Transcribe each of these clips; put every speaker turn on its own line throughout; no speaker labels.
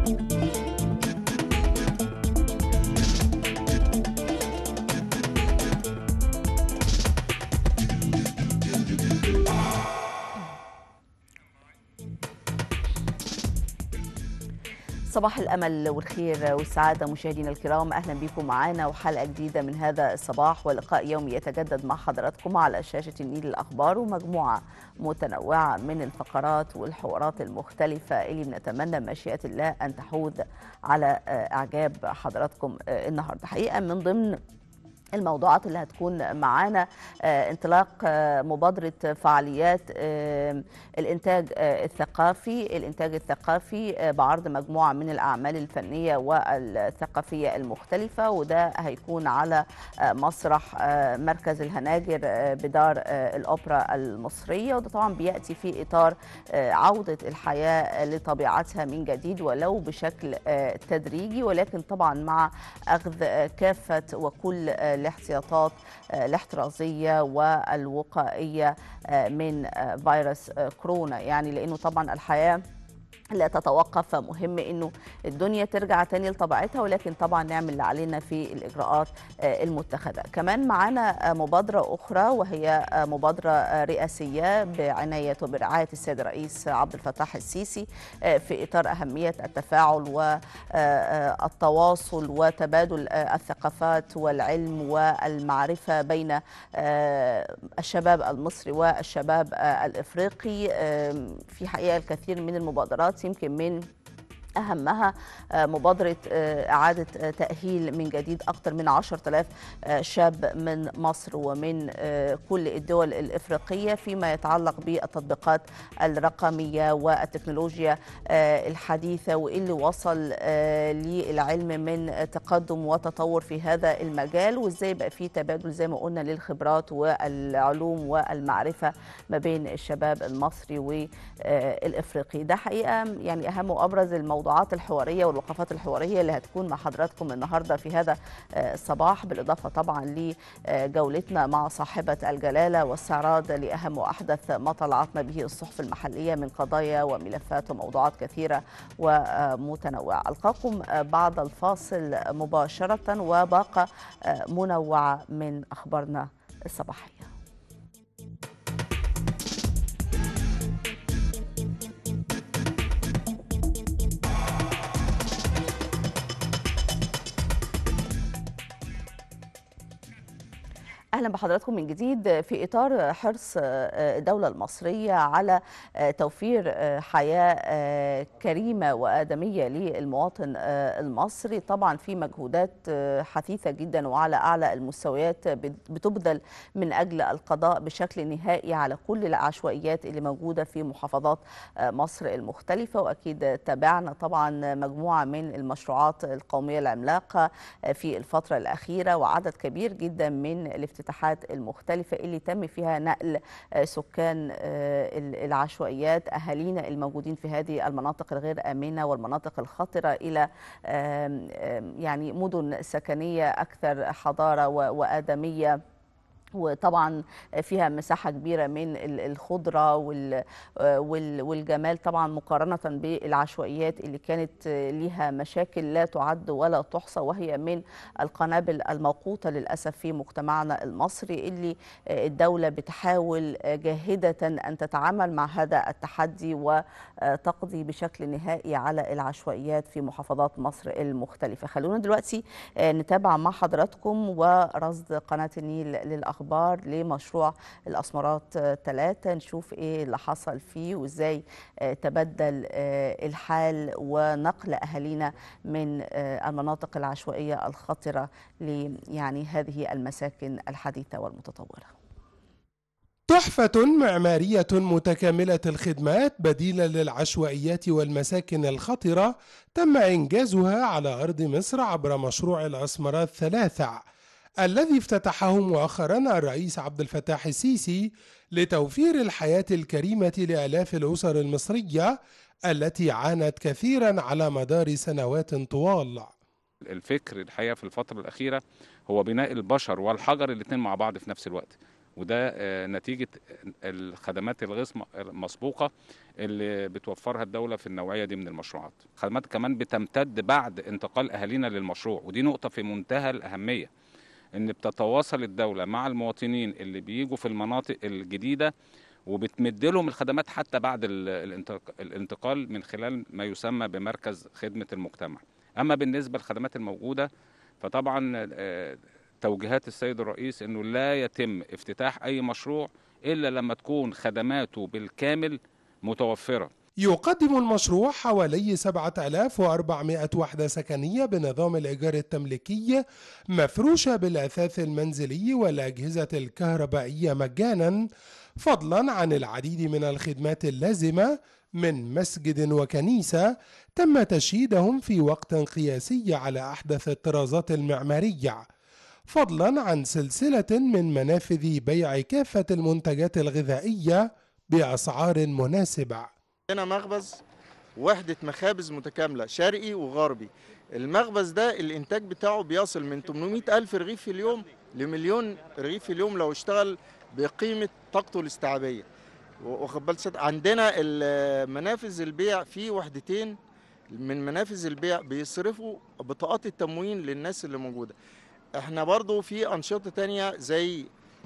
صباح الأمل والخير والسعادة مشاهدينا الكرام أهلا بكم معنا وحلقة جديدة من هذا الصباح ولقاء يومي يتجدد مع حضراتكم على شاشة النيل الأخبار ومجموعة متنوعة من الفقرات والحوارات المختلفة اللي بنتمنى مشيئة الله أن تحوذ على إعجاب حضراتكم النهاردة حقيقة من ضمن الموضوعات اللي هتكون معانا انطلاق مبادرة فعاليات الإنتاج الثقافي الإنتاج الثقافي بعرض مجموعة من الأعمال الفنية والثقافية المختلفة وده هيكون على مسرح مركز الهناجر بدار الأوبرا المصرية وده طبعا بيأتي في إطار عودة الحياة لطبيعتها من جديد ولو بشكل تدريجي ولكن طبعا مع أخذ كافة وكل الاحتياطات الاحترازية والوقائية من فيروس كورونا يعني لأنه طبعا الحياة لا تتوقف فمهم انه الدنيا ترجع تاني لطبيعتها ولكن طبعا نعمل اللي علينا في الاجراءات المتخذه كمان معانا مبادره اخرى وهي مبادره رئاسيه بعنايه وبرعايه السيد الرئيس عبد الفتاح السيسي في اطار اهميه التفاعل والتواصل وتبادل الثقافات والعلم والمعرفه بين الشباب المصري والشباب الافريقي في حقيقه الكثير من المبادرات يمكن من أهمها مبادرة إعادة تأهيل من جديد أكثر من 10000 شاب من مصر ومن كل الدول الإفريقية فيما يتعلق بالتطبيقات الرقمية والتكنولوجيا الحديثة واللي وصل للعلم من تقدم وتطور في هذا المجال وإزاي بقى في تبادل زي ما قلنا للخبرات والعلوم والمعرفة ما بين الشباب المصري والإفريقي ده حقيقة يعني أهم وأبرز الموضوع الموضوعات الحواريه والوقفات الحواريه اللي هتكون مع حضراتكم النهارده في هذا الصباح بالاضافه طبعا لجولتنا مع صاحبه الجلاله واستعراض لاهم واحدث ما طلعتنا به الصحف المحليه من قضايا وملفات وموضوعات كثيره ومتنوعه القاكم بعد الفاصل مباشره وباقه منوعه من اخبارنا الصباحيه اهلا بحضراتكم من جديد في اطار حرص الدوله المصريه على توفير حياه كريمه وادميه للمواطن المصري طبعا في مجهودات حثيثه جدا وعلى اعلى المستويات بتبذل من اجل القضاء بشكل نهائي على كل العشوائيات اللي موجوده في محافظات مصر المختلفه واكيد تابعنا طبعا مجموعه من المشروعات القوميه العملاقه في الفتره الاخيره وعدد كبير جدا من الافتتاحات المختلفة اللي تم فيها نقل سكان العشوائيات أهالينا الموجودين في هذه المناطق الغير آمنة والمناطق الخطرة إلى يعني مدن سكنية أكثر حضارة وآدمية وطبعا فيها مساحة كبيرة من الخضرة والجمال طبعا مقارنة بالعشوائيات اللي كانت لها مشاكل لا تعد ولا تحصى وهي من القنابل الموقوتة للأسف في مجتمعنا المصري اللي الدولة بتحاول جاهدة أن تتعامل مع هذا التحدي وتقضي بشكل نهائي على العشوائيات في محافظات مصر المختلفة خلونا دلوقتي نتابع مع حضراتكم ورصد قناة النيل للأخبار الاخبار لمشروع الاسمرات ثلاثة نشوف ايه اللي حصل فيه وازاي تبدل الحال ونقل اهالينا من المناطق العشوائيه الخطره ل يعني هذه المساكن الحديثه والمتطوره.
تحفة معمارية متكاملة الخدمات بديلا للعشوائيات والمساكن الخطرة تم إنجازها على أرض مصر عبر مشروع الأسمرات ثلاثة الذي افتتحه مؤخرا الرئيس عبد الفتاح السيسي لتوفير الحياة الكريمة لآلاف الأسر المصرية التي عانت كثيرا على مدار سنوات طوال
الفكر الحقيقة في الفترة الأخيرة هو بناء البشر والحجر الاثنين مع بعض في نفس الوقت وده آه، نتيجة الخدمات الغير مسبوقة اللي بتوفرها الدولة في النوعية دي من المشروعات خدمات كمان بتمتد بعد انتقال أهالينا للمشروع ودي نقطة في منتهى الأهمية ان بتتواصل الدولة مع المواطنين اللي بيجوا في المناطق الجديدة وبتمد لهم الخدمات حتى بعد ال- الانتق- الانتقال من خلال ما يسمى بمركز خدمة المجتمع أما بالنسبة للخدمات الموجودة فطبعا آه، توجيهات السيد الرئيس انه لا يتم افتتاح اي مشروع الا لما تكون خدماته بالكامل متوفره
يقدم المشروع حوالي 7400 وحدة سكنية بنظام الإيجار التمليكي مفروشة بالأثاث المنزلي والأجهزة الكهربائية مجانا فضلا عن العديد من الخدمات اللازمة من مسجد وكنيسة تم تشييدهم في وقت قياسي على أحدث الطرازات المعمارية فضلا عن سلسلة من منافذ بيع كافة المنتجات الغذائية بأسعار مناسبة
هنا مخبز وحدة مخابز متكاملة شرقي وغربي المخبز ده الإنتاج بتاعه بيصل من 800 ألف رغيف في اليوم لمليون رغيف في اليوم لو اشتغل بقيمة طاقته الاستيعابية واخد بال سيادتك؟ عندنا ال- منافذ البيع في وحدتين من منافذ البيع بيصرفوا بطاقات التموين للناس اللي موجودة احنا برضو في أنشطة تانية زي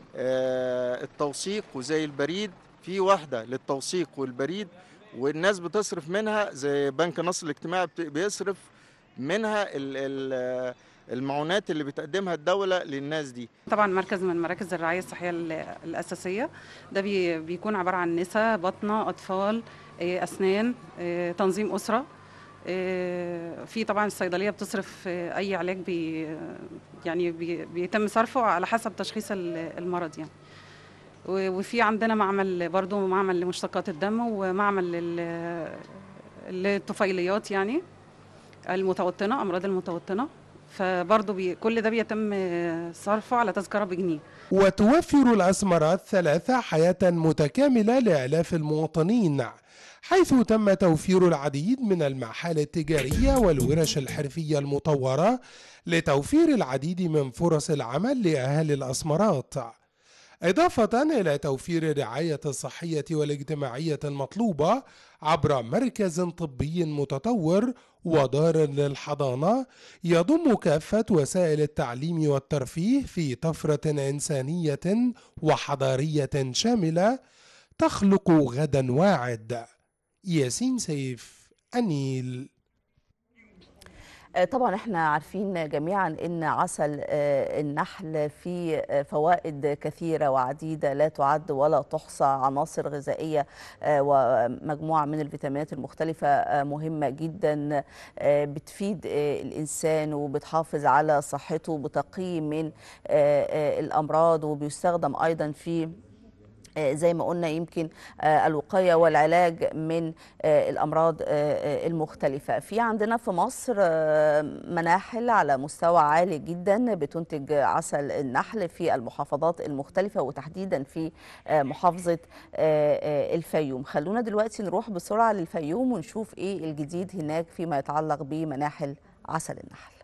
آه، التوثيق وزي البريد في واحدة للتوثيق والبريد والناس بتصرف منها زي بنك النصر الاجتماعي بت- بيصرف منها ال- ال- المعونات اللي بتقدمها الدولة للناس دي
طبعا مركز من مراكز الرعاية الصحية ال- الأساسية ده بي بيكون عبارة عن نساء بطنة أطفال إيه، أسنان إيه، تنظيم أسرة إيه، في طبعا الصيدلية بتصرف إيه، أي علاج بي يعني بي بيتم صرفه على حسب تشخيص ال- المرض يعني و- وفي عندنا معمل برضو معمل لمشتقات الدم ومعمل لل- للطفيليات يعني المتوطنة أمراض المتوطنة فبرضه بي كل ده بيتم صرفه على تذكرة بجنيه
وتوفر الأسمرات ثلاثة حياة متكاملة لآلاف المواطنين حيث تم توفير العديد من المحال التجارية والورش الحرفية المطورة لتوفير العديد من فرص العمل لأهالي الأسمرات إضافة إلى توفير الرعاية الصحية والاجتماعية المطلوبة عبر مركز طبي متطور ودار للحضانة يضم كافة وسائل التعليم والترفيه في طفرة إنسانية وحضارية شاملة تخلق غدا واعد ياسين سيف النيل
آه، طبعا احنا عارفين جميعا ان عسل آه، النحل فيه آه، فوائد كثيره وعديده لا تعد ولا تحصى عناصر غذائيه آه، ومجموعه من الفيتامينات المختلفه آه، مهمه جدا آه، بتفيد آه، الانسان وبتحافظ على صحته بتقي من آه، آه، الامراض وبيستخدم ايضا في آه، زي ما قلنا يمكن آه، الوقاية والعلاج من آه، الأمراض آه، آه، المختلفة في عندنا في مصر آه، مناحل على مستوى عالي جدا بتنتج عسل النحل في المحافظات المختلفة وتحديدا في آه، محافظة آه، آه، الفيوم خلونا دلوقتي نروح بسرعة للفيوم ونشوف إيه الجديد هناك فيما يتعلق بمناحل عسل النحل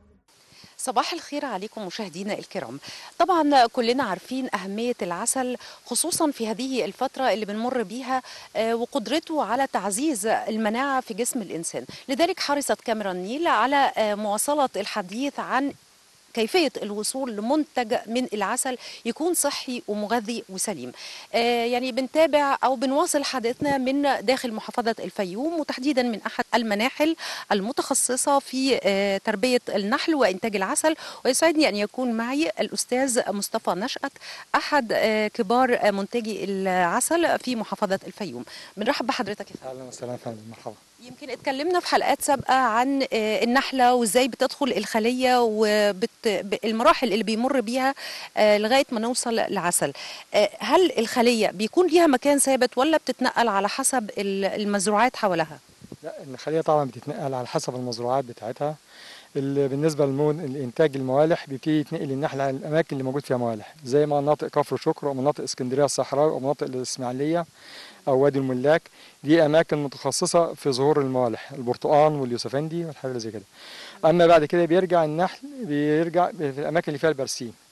صباح الخير عليكم مشاهدينا الكرام طبعا كلنا عارفين أهمية العسل خصوصا في هذه الفترة اللي بنمر بيها آه، وقدرته على تعزيز المناعة في جسم الإنسان لذلك حرصت كاميرا النيل على آه، مواصلة الحديث عن كيفية الوصول لمنتج من العسل يكون صحي ومغذي وسليم آه يعني بنتابع أو بنواصل حديثنا من داخل محافظة الفيوم وتحديدا من أحد المناحل المتخصصة في آه تربية النحل وإنتاج العسل ويسعدني أن يكون معي الأستاذ مصطفى نشأت أحد آه كبار آه، منتجي العسل في محافظة الفيوم بنرحب بحضرتك يا فندم.
اهلا وسهلا يا فندم مرحبا
يمكن اتكلمنا في حلقات سابقة عن آه، النحلة وازاي بتدخل الخلية والمراحل اللي بيمر بيها آه، لغاية ما نوصل لعسل آه، هل الخلية بيكون ليها مكان ثابت ولا بتتنقل على حسب ال- المزروعات حولها؟
لا الخليه طبعا بتتنقل على حسب المزروعات بتاعتها ال- بالنسبه للمون الانتاج الموالح بيبتدي يتنقل النحل على الاماكن اللي موجود فيها موالح زي ما مناطق كفر شكر ومناطق اسكندريه الصحراوي ومناطق الاسماعيليه او وادي الملاك دي اماكن متخصصه في ظهور الموالح البرتقال واليوسفندي والحاجات اللي زي كده اما بعد كده بيرجع النحل بيرجع في الاماكن اللي فيها البرسيم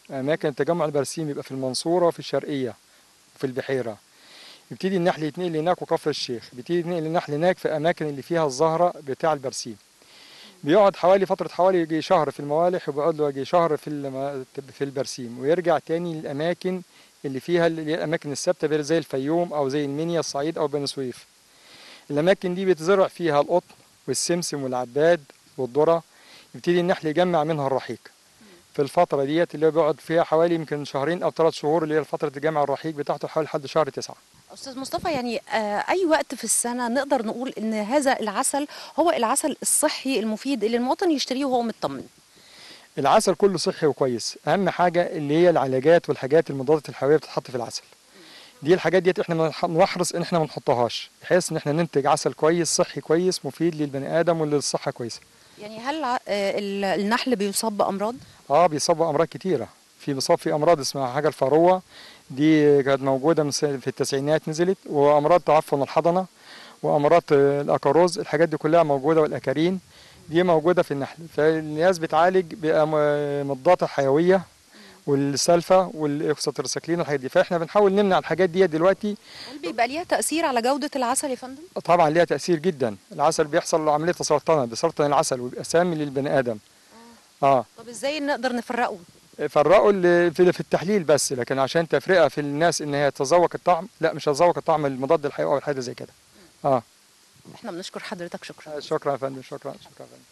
اماكن تجمع البرسيم يبقى في المنصوره وفي الشرقيه وفي البحيره يبتدي النحل يتنقل هناك وكفر الشيخ بيبتدي يتنقل النحل هناك في اماكن اللي فيها الزهره بتاع البرسيم بيقعد حوالي فتره حوالي يجي شهر في الموالح وبيقعد له يجي شهر في الم- في البرسيم ويرجع تاني للاماكن اللي فيها اللي هي الاماكن الثابته زي الفيوم او زي المنيا الصعيد او بني سويف الاماكن دي بيتزرع فيها القطن والسمسم والعباد والذره يبتدي النحل يجمع منها الرحيق في الفترة ديت اللي هو بيقعد فيها حوالي يمكن شهرين أو ثلاث شهور اللي هي فترة الجمع الرحيق بتاعته حوالي لحد شهر تسعة.
استاذ مصطفى يعني آه، اي وقت في السنه نقدر نقول ان هذا العسل هو العسل الصحي المفيد اللي المواطن يشتريه وهو مطمن
العسل كله صحي وكويس، أهم حاجة اللي هي العلاجات والحاجات المضادة الحيوية بتتحط في العسل. دي الحاجات ديت احنا بنح- بنحرص ان احنا ما نحطهاش بحيث ان احنا ننتج عسل كويس صحي كويس مفيد للبني ادم وللصحه كويسه.
يعني هل ع- آه، ال- النحل بيصاب بامراض
اه بيصاب بامراض كتيره في بيصاب في امراض اسمها حاجه الفروه دي كانت موجوده من سنة- في التسعينات نزلت وامراض تعفن الحضنه وامراض آه، الاكاروز الحاجات دي كلها موجوده والاكارين دي موجوده في النحل فالناس بتعالج بمضادات الحيويه والسلفه والاكسوترسكلين والحاجات دي فاحنا بنحاول نمنع الحاجات دي دلوقتي
هل بيبقى ليها تاثير على جوده العسل يا فندم
طبعا ليها تاثير جدا العسل بيحصل له عمليه تسرطنه بيسرطن العسل ويبقى سامي للبني ادم اه
طب ازاي نقدر نفرقه
فرقوا اللي في في التحليل بس لكن عشان تفرقه في الناس ان هي تذوق الطعم لا مش هتذوق الطعم المضاد الحيوي او حاجه زي كده اه
احنا بنشكر حضرتك شكرا
شكرا يا فندم شكرا شكرا يا فندم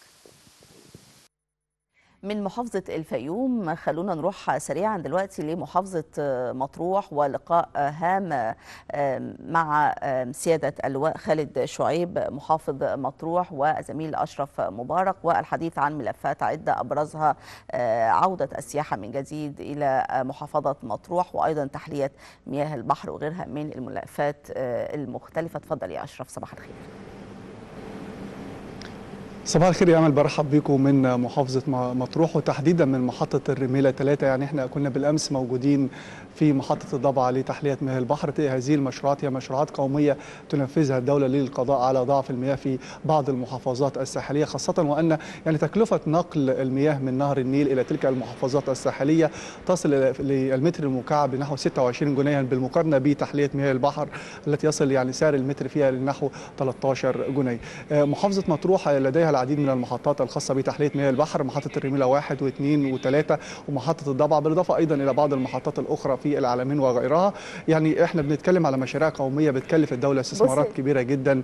من محافظة الفيوم خلونا نروح سريعا دلوقتي لمحافظة مطروح ولقاء هام مع سيادة اللواء خالد شعيب محافظ مطروح وزميل أشرف مبارك والحديث عن ملفات عدة أبرزها عودة السياحة من جديد إلى محافظة مطروح وأيضا تحلية مياه البحر وغيرها من الملفات المختلفة تفضل يا أشرف صباح الخير
صباح الخير يا امل برحب بكم من محافظه مطروح وتحديدا من محطه الرميله 3 يعني احنا كنا بالامس موجودين في محطه الضبعه لتحليه مياه البحر هذه المشروعات هي مشروعات قوميه تنفذها الدوله للقضاء على ضعف المياه في بعض المحافظات الساحليه خاصه وان يعني تكلفه نقل المياه من نهر النيل الى تلك المحافظات الساحليه تصل للمتر المكعب بنحو 26 جنيها بالمقارنه بتحليه مياه البحر التي يصل يعني سعر المتر فيها لنحو 13 جنيه محافظه مطروح لديها العديد من المحطات الخاصه بتحليه مياه البحر محطه الرميله واحد واثنين وثلاثه ومحطه الضبعه بالاضافه ايضا الى بعض المحطات الاخرى في العالمين وغيرها يعني احنا بنتكلم على مشاريع قوميه بتكلف الدوله استثمارات كبيره جدا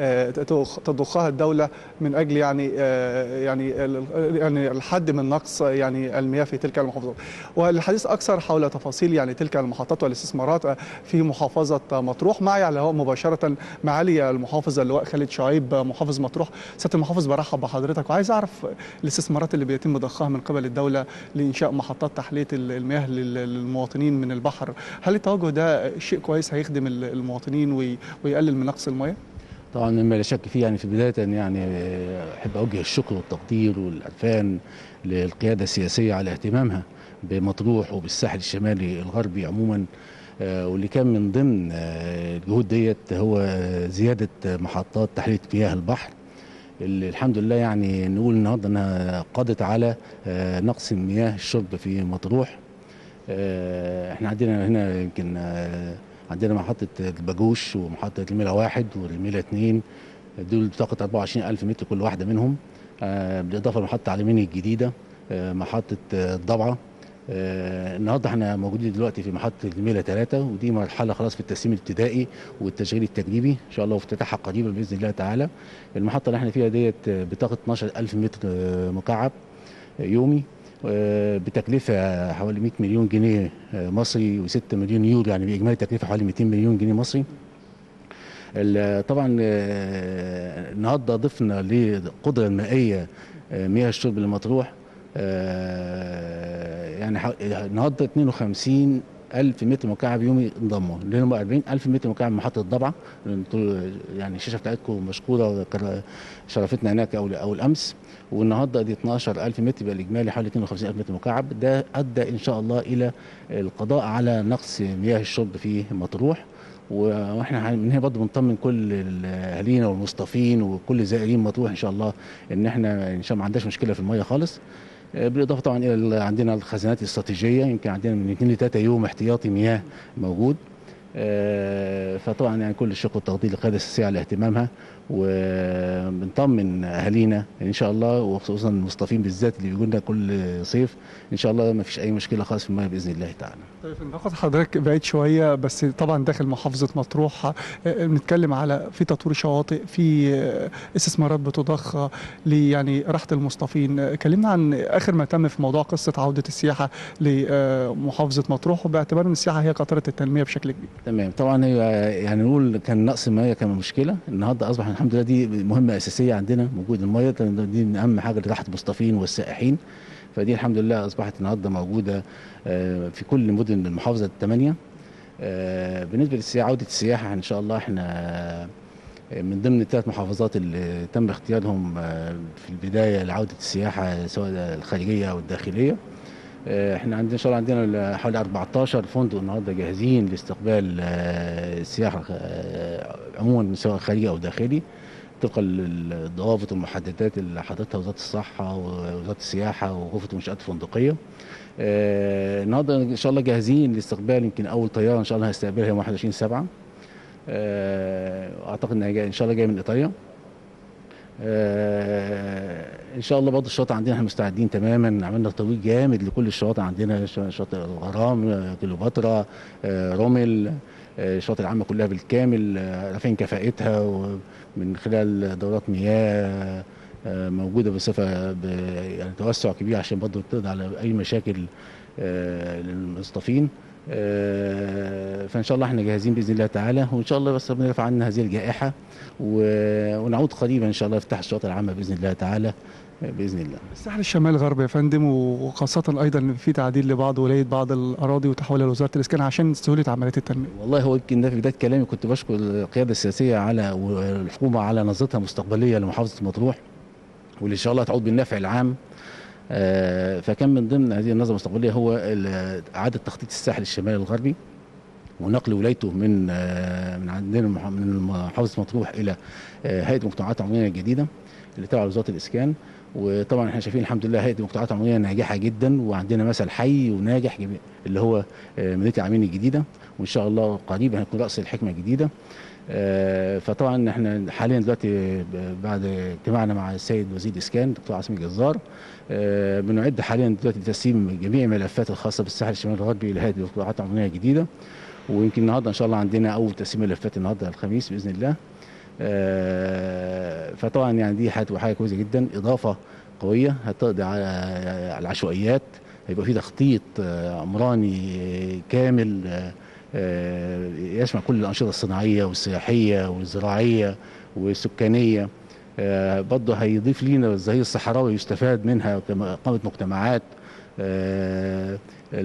تضخها الدوله من اجل يعني يعني يعني الحد من نقص يعني المياه في تلك المحافظات والحديث اكثر حول تفاصيل يعني تلك المحطات والاستثمارات في محافظه مطروح معي على الهواء مباشره معالي المحافظ اللواء خالد شعيب محافظ مطروح سياده المحافظ برحب بحضرتك وعايز اعرف الاستثمارات اللي بيتم ضخها من قبل الدوله لانشاء محطات تحليه المياه للمواطنين من البحر هل التوجه ده شيء كويس هيخدم المواطنين ويقلل من نقص المياه
طبعا مما لا شك فيه يعني في بدايه يعني احب اوجه الشكر والتقدير والعرفان للقياده السياسيه على اهتمامها بمطروح وبالساحل الشمالي الغربي عموما واللي كان من ضمن الجهود ديت هو زياده محطات تحليه مياه البحر اللي الحمد لله يعني نقول النهارده انها قضت على نقص المياه الشرب في مطروح احنا عندنا هنا يمكن عندنا محطة الباجوش ومحطة الميلا واحد والميلا اتنين دول بطاقة 24000 متر كل واحدة منهم بالإضافة لمحطة علميني الجديدة محطة الضبعة النهارده احنا موجودين دلوقتي في محطة الميلا ثلاثة ودي مرحلة خلاص في التسليم الابتدائي والتشغيل التجريبي ان شاء الله وافتتاحها قريبا باذن الله تعالى المحطة اللي احنا فيها ديت بطاقة 12000 متر مكعب يومي بتكلفة حوالي 100 مليون جنيه مصري و6 مليون يورو يعني بإجمالي تكلفة حوالي 200 مليون جنيه مصري طبعا النهارده ضفنا للقدرة المائية مياه الشرب لمطروح يعني النهارده 52 ألف متر مكعب يومي انضموا لهم 40 ألف متر مكعب محطة الضبعة يعني الشاشة بتاعتكم مشكورة شرفتنا هناك أول أول أمس والنهارده دي 12000 متر يبقى الاجمالي حوالي 52000 متر مكعب ده ادى ان شاء الله الى القضاء على نقص مياه الشرب في مطروح واحنا من هنا برضه بنطمن كل اهالينا والمصطفين وكل زائرين مطروح ان شاء الله ان احنا ان شاء الله ما عندناش مشكله في الميه خالص آه، بالاضافه طبعا الى ال- عندنا الخزانات الاستراتيجيه يمكن عندنا من 2 ل 3 يوم احتياطي مياه موجود آه، فطبعا يعني كل الشكر والتقدير للقياده السياسيه على اهتمامها وبنطمن اهالينا ان شاء الله وخصوصا المصطفين بالذات اللي بيجوا لنا كل صيف ان شاء الله ما فيش اي مشكله خالص في المياه باذن الله تعالى
طيب ناخد حضرتك بعيد شويه بس طبعا داخل محافظه مطروح آه، بنتكلم على في تطوير شواطئ في آه، استثمارات بتضخ آه، ل يعني راحه المصطفين آه، كلمنا عن اخر ما تم في موضوع قصه عوده السياحه لمحافظه مطروح وباعتبار ان السياحه هي قطره التنميه بشكل كبير
تمام طبعا هي يعني نقول كان نقص الميه كان مشكله النهارده اصبح الحمد لله دي مهمه اساسيه عندنا وجود الميه دي من اهم حاجه لراحه المصطفين والسائحين فدي الحمد لله اصبحت النهارده موجوده آه، في كل مدن المحافظه الثمانيه آه، بالنسبه للسياحه عوده السياحه ان شاء الله احنا آه، من ضمن الثلاث محافظات اللي تم اختيارهم آه، في البدايه لعوده السياحه سواء الخارجيه او الداخليه آه، احنا عندنا ان شاء الله عندنا حوالي 14 فندق النهارده جاهزين لاستقبال آه، السياحه آه، عموما سواء خارجي او داخلي طبقا للضوابط والمحددات اللي حاططها وزاره الصحه ووزاره السياحه وغرفه المنشات الفندقيه. آه، النهارده ان شاء الله جاهزين لاستقبال يمكن اول طياره ان شاء الله هستقبلها يوم 21 7 اعتقد انها جايه ان شاء الله جايه من ايطاليا. آه، ان شاء الله برضه الشواطئ عندنا احنا مستعدين تماما عملنا ترويج جامد لكل الشواطئ عندنا ش- شاطئ الغرام آه، كليوباترا آه، رومل آه، الشواطئ العامه كلها بالكامل آه، رافعين كفاءتها ومن خلال دورات مياه آه، موجوده بصفه ب- يعني توسع كبير عشان برضه تقضي على اي مشاكل آه، للمصطفين آه، فان شاء الله احنا جاهزين باذن الله تعالى وان شاء الله بس ربنا يرفع عنا هذه الجائحه و- ونعود قريبا ان شاء الله يفتح الشواطئ العامه باذن الله تعالى آه، باذن الله
الساحل الشمالي الغربي يا فندم وخاصه ايضا في تعديل لبعض ولايه بعض الاراضي وتحويلها لوزاره الاسكان عشان سهوله عمليات التنميه
والله هو يمكن ده في بدايه كلامي كنت بشكر القياده السياسيه على والحكومه على نظرتها المستقبليه لمحافظه مطروح واللي ان شاء الله تعود بالنفع العام آه، فكان من ضمن هذه النظره المستقبليه هو ال- اعاده تخطيط الساحل الشمالي الغربي ونقل ولايته من آه، من عندنا المح- من محافظه مطروح الى آه، هيئه المجتمعات العموميه الجديده اللي تبع وزاره الاسكان وطبعا احنا شايفين الحمد لله هيئه المجتمعات العموميه ناجحه جدا وعندنا مثل حي وناجح جميل اللي هو آه، مدينه العمين الجديده وان شاء الله قريبا هيكون راس الحكمه الجديده آه، فطبعا احنا حاليا دلوقتي ب- بعد اجتماعنا مع السيد وزير الاسكان دكتور عاصم الجزار آه، بنعد حاليا دلوقتي لتسليم جميع الملفات الخاصه بالساحل الشمالي الغربي لهيئه المجتمعات العموميه الجديده ويمكن النهارده ان شاء الله عندنا اول تسليم ملفات النهارده الخميس باذن الله آه، فطبعا يعني دي هتبقى حاجه كويسه جدا اضافه قويه هتقضي على على العشوائيات هيبقى في تخطيط آه، عمراني آه، كامل آه، آه، يشمل كل الانشطه الصناعيه والسياحيه والزراعيه والسكانيه آه، برضه هيضيف لينا الظهير الصحراوي يستفاد منها كإقامة مجتمعات آه،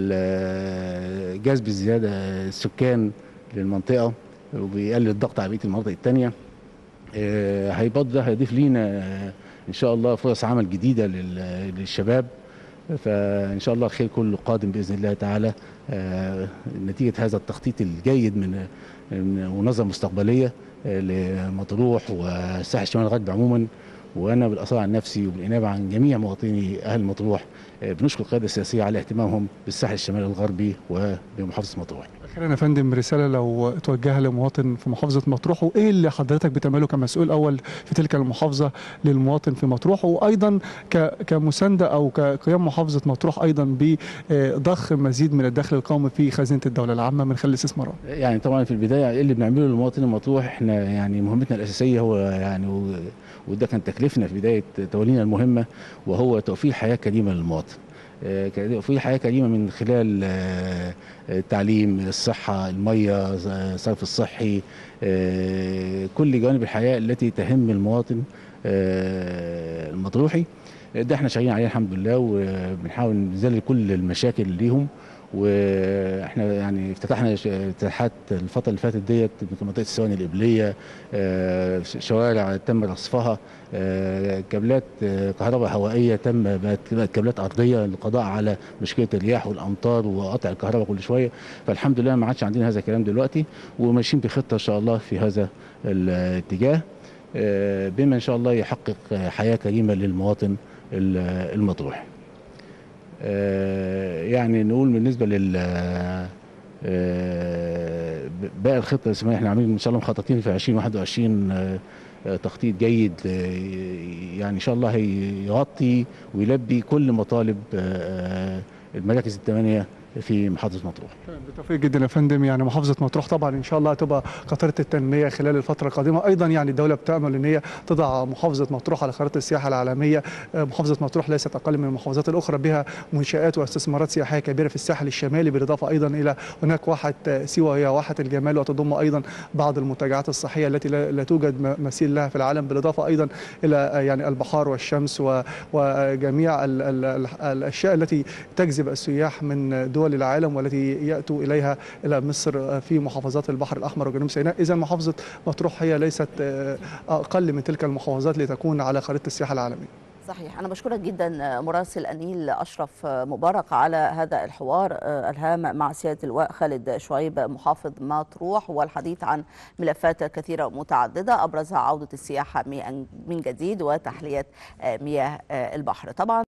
ال- جذب الزيادة السكان للمنطقة وبيقلل الضغط على بقية المناطق التانية آه، هيبقى ده هيضيف لينا آه، ان شاء الله فرص عمل جديده لل- للشباب فان شاء الله الخير كله قادم باذن الله تعالى آه، نتيجه هذا التخطيط الجيد من من منظمه مستقبليه آه، لمطروح والساحل الشمالي الغربي عموما وانا بالاصاله عن نفسي وبالانابه عن جميع مواطني اهل مطروح آه، بنشكر القياده السياسيه على اهتمامهم بالساحل الشمالي الغربي وبمحافظه مطروح.
اخيرا يا فندم رساله لو توجهها لمواطن في محافظه مطروح وايه اللي حضرتك بتعمله كمسؤول اول في تلك المحافظه للمواطن في مطروح وايضا ك- كمسانده او كقيام محافظه مطروح ايضا بضخ مزيد من الدخل القومي في خزينه الدوله العامه من خلال الاستثمارات
يعني طبعا في البدايه إيه اللي بنعمله للمواطن المطروح احنا يعني مهمتنا الاساسيه هو يعني و- وده كان تكليفنا في بدايه تولينا المهمه وهو توفير حياه كريمه للمواطن. آه، توفير حياه كريمه من خلال آه، التعليم، الصحه، الميه، الصرف الصحي، آه، كل جوانب الحياه التي تهم المواطن آه، المطروحي. ده احنا شغالين عليه الحمد لله وبنحاول نذلل كل المشاكل اللي ليهم واحنا يعني افتتحنا ش- افتتاحات الفتره اللي فاتت ديت في منطقه السواني القبليه آه، ش- شوارع تم رصفها آه، كابلات آه، كهرباء هوائيه تم بقت بقت كابلات ارضيه للقضاء على مشكله الرياح والامطار وقطع الكهرباء كل شويه فالحمد لله ما عادش عندنا هذا الكلام دلوقتي وماشيين بخطه ان شاء الله في هذا الاتجاه آه، بما ان شاء الله يحقق حياه كريمه للمواطن ال- المطروح آه، يعني نقول بالنسبه لل آه، باقي الخطه الاسميه احنا عاملين ان شاء الله مخططين في 2021 آه، آه، تخطيط جيد آه، يعني ان شاء الله هيغطي ويلبي كل مطالب آه، المراكز الثمانيه في محافظه مطروح
بالتوفيق جدا يا فندم يعني محافظه مطروح طبعا ان شاء الله هتبقى قطره التنميه خلال الفتره القادمه ايضا يعني الدوله بتامل ان هي تضع محافظه مطروح على خريطه السياحه العالميه آه، محافظه مطروح ليست اقل من المحافظات الاخرى بها منشات واستثمارات سياحيه كبيره في الساحل الشمالي بالاضافه ايضا الى هناك واحه آه، سيوه وهي واحه الجمال وتضم ايضا بعض المنتجعات الصحيه التي لا لا توجد م- مثيل لها في العالم بالاضافه ايضا الى آه، يعني البحار والشمس و- وجميع ال- ال- ال- الاشياء التي تجذب السياح من دول العالم والتي ياتوا اليها الى مصر في محافظات البحر الاحمر وجنوب سيناء اذا محافظه مطروح هي ليست آه، اقل من تلك المحافظات لتكون على خريطه السياحه العالميه
صحيح أنا بشكرك جدا مراسل أنيل أشرف مبارك على هذا الحوار الهام مع سيادة اللواء خالد شعيب محافظ مطروح والحديث عن ملفات كثيرة ومتعددة أبرزها عودة السياحة من جديد وتحلية مياه البحر طبعا